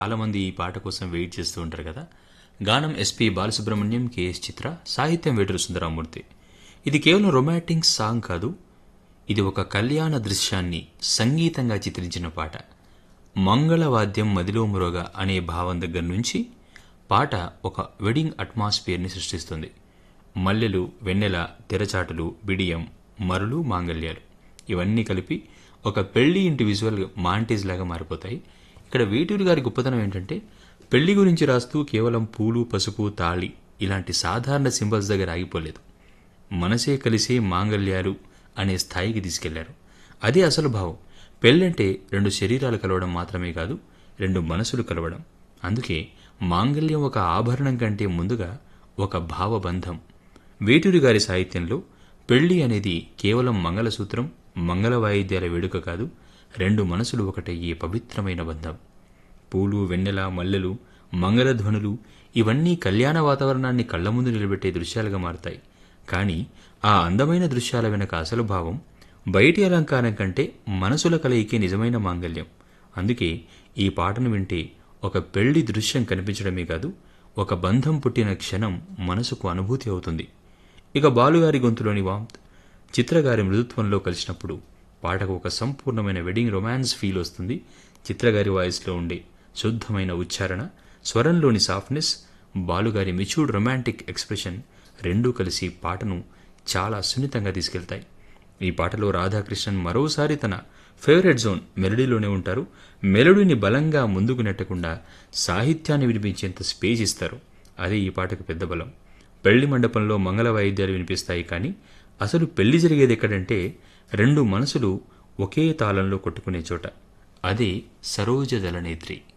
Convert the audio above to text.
చాలామంది ఈ పాట కోసం వెయిట్ చేస్తూ ఉంటారు కదా గానం ఎస్పి బాలసుబ్రహ్మణ్యం కెఎస్ చిత్ర సాహిత్యం వేటూరు సుందరామూర్తి ఇది కేవలం రొమాంటిక్ సాంగ్ కాదు ఇది ఒక కళ్యాణ దృశ్యాన్ని సంగీతంగా చిత్రించిన పాట మంగళవాద్యం మదిలో మురోగా అనే భావం దగ్గర నుంచి పాట ఒక వెడ్డింగ్ అట్మాస్ఫియర్ని సృష్టిస్తుంది మల్లెలు వెన్నెల తెరచాటులు బిడియం మరులు మాంగల్యాలు ఇవన్నీ కలిపి ఒక పెళ్లి ఇంటి విజువల్ మాంటేజ్ లాగా మారిపోతాయి ఇక్కడ వేటూరు గారి గొప్పతనం ఏంటంటే పెళ్లి గురించి రాస్తూ కేవలం పూలు పసుపు తాళి ఇలాంటి సాధారణ సింబల్స్ దగ్గర ఆగిపోలేదు మనసే కలిసే మాంగల్యాలు అనే స్థాయికి తీసుకెళ్లారు అదే అసలు భావం పెళ్ళంటే రెండు శరీరాలు కలవడం మాత్రమే కాదు రెండు మనసులు కలవడం అందుకే మాంగల్యం ఒక ఆభరణం కంటే ముందుగా ఒక భావబంధం వేటూరి గారి సాహిత్యంలో పెళ్లి అనేది కేవలం మంగళసూత్రం మంగళ వాయిద్యాల వేడుక కాదు రెండు మనసులు ఒకటయ్యే పవిత్రమైన బంధం పూలు వెన్నెల మల్లెలు మంగళధ్వనులు ఇవన్నీ కళ్యాణ వాతావరణాన్ని కళ్ల ముందు నిలబెట్టే దృశ్యాలుగా మారతాయి కానీ ఆ అందమైన దృశ్యాల వెనక అసలు భావం బయటి అలంకారం కంటే మనసుల కలయికే నిజమైన మాంగల్యం అందుకే ఈ పాటను వింటే ఒక పెళ్లి దృశ్యం కనిపించడమే కాదు ఒక బంధం పుట్టిన క్షణం మనసుకు అనుభూతి అవుతుంది ఇక బాలుగారి గొంతులోని వాంత్ చిత్రగారి మృదుత్వంలో కలిసినప్పుడు పాటకు ఒక సంపూర్ణమైన వెడ్డింగ్ రొమాన్స్ ఫీల్ వస్తుంది చిత్రగారి వాయిస్లో ఉండే శుద్ధమైన ఉచ్చారణ స్వరంలోని సాఫ్ట్నెస్ బాలుగారి మెచ్యూర్డ్ రొమాంటిక్ ఎక్స్ప్రెషన్ రెండూ కలిసి పాటను చాలా సున్నితంగా తీసుకెళ్తాయి ఈ పాటలో రాధాకృష్ణన్ మరోసారి తన ఫేవరెట్ జోన్ మెలడీలోనే ఉంటారు మెలడీని బలంగా ముందుకు నెట్టకుండా సాహిత్యాన్ని వినిపించేంత స్పేస్ ఇస్తారు అదే ఈ పాటకు పెద్ద బలం పెళ్లి మండపంలో మంగళ వాయిద్యాలు వినిపిస్తాయి కానీ అసలు పెళ్లి జరిగేది ఎక్కడంటే రెండు మనసులు ఒకే తాళంలో కొట్టుకునే చోట అదే సరోజ దళనేత్రి